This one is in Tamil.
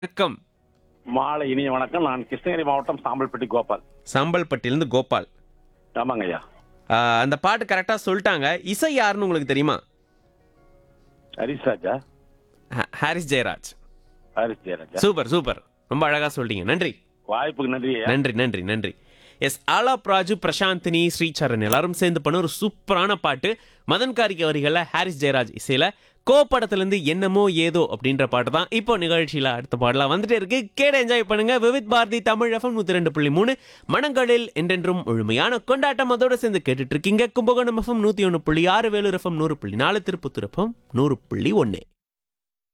வணக்கம் மாலை இனிய வணக்கம் நான் கிருஷ்ணகிரி மாவட்டம் சாம்பல்பட்டி கோபால் சாம்பல்பட்டியிலிருந்து கோபால் ஆமாங்க ஐயா ஆ, அந்த பாட்டு கரெக்டா சொல்லிட்டாங்க இசை யாருன்னு உங்களுக்கு தெரியுமா ஹரிஷ் ராஜா ஹ- ஹாரிஸ் ஜெயராஜ் ஹரிஷ் ஜெயராஜா சூப்பர் சூப்பர் ரொம்ப அழகா சொல்லிட்டீங்க நன்றி வாய்ப்புக்கு நன்றி ஐயா நன்றி நன்றி நன்றி எஸ் ஆலாப் ராஜு பிரசாந்தினி ஸ்ரீசரண் எல்லாரும் சேர்ந்து பண்ண ஒரு சூப்பரான பாட்டு மதன் காரிக்க வரிகளில் ஹாரிஸ் ஜெயராஜ் இசையில கோ படத்துலேருந்து என்னமோ ஏதோ அப்படின்ற பாட்டு தான் இப்போ நிகழ்ச்சியில் அடுத்த பாடலாம் வந்துட்டே இருக்கு கேட என்ஜாய் பண்ணுங்க விவித் பாரதி தமிழ் எஃப்எம் நூற்றி ரெண்டு புள்ளி மூணு மனங்களில் என்றென்றும் முழுமையான கொண்டாட்டம் அதோட சேர்ந்து கேட்டுட்டு இருக்கீங்க கும்பகோணம் எஃப்எம் நூற்றி ஒன்று புள்ளி ஆறு வேலூர் எஃப்எம் நூறு புள்ளி நாலு திருப்பத்தூர் எஃப்எம் நூறு புள்ளி ஒன்று